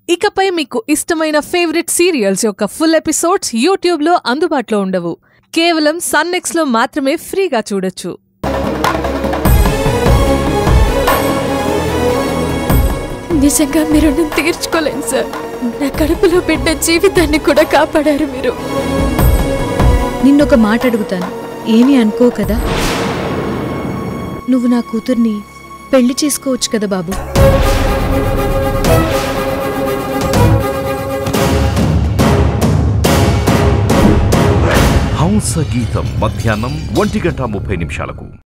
ఇకపై మీకు ఇష్టమైన ఫేవరెట్ సీరియల్స్ యొక్క ఫుల్ ఎపిసోడ్స్ యూట్యూబ్లో అందుబాటులో ఉండవు కేవలం సన్నెక్స్లో మాత్రమే ఫ్రీగా చూడొచ్చు నిజంగా మీరు రుణం తీర్చుకోలేను సార్ నా కడుపులో బిడ్డ జీవితాన్ని కూడా కాపాడారు మీరు నిన్నొక మాట అడుగుతాను ఏమీ అనుకో కదా నువ్వు నా కూతుర్ని పెళ్లి చేసుకోవచ్చు కదా బాబు హంస గీతం మధ్యాహ్నం ఒంటి గంట ముప్పై నిమిషాలకు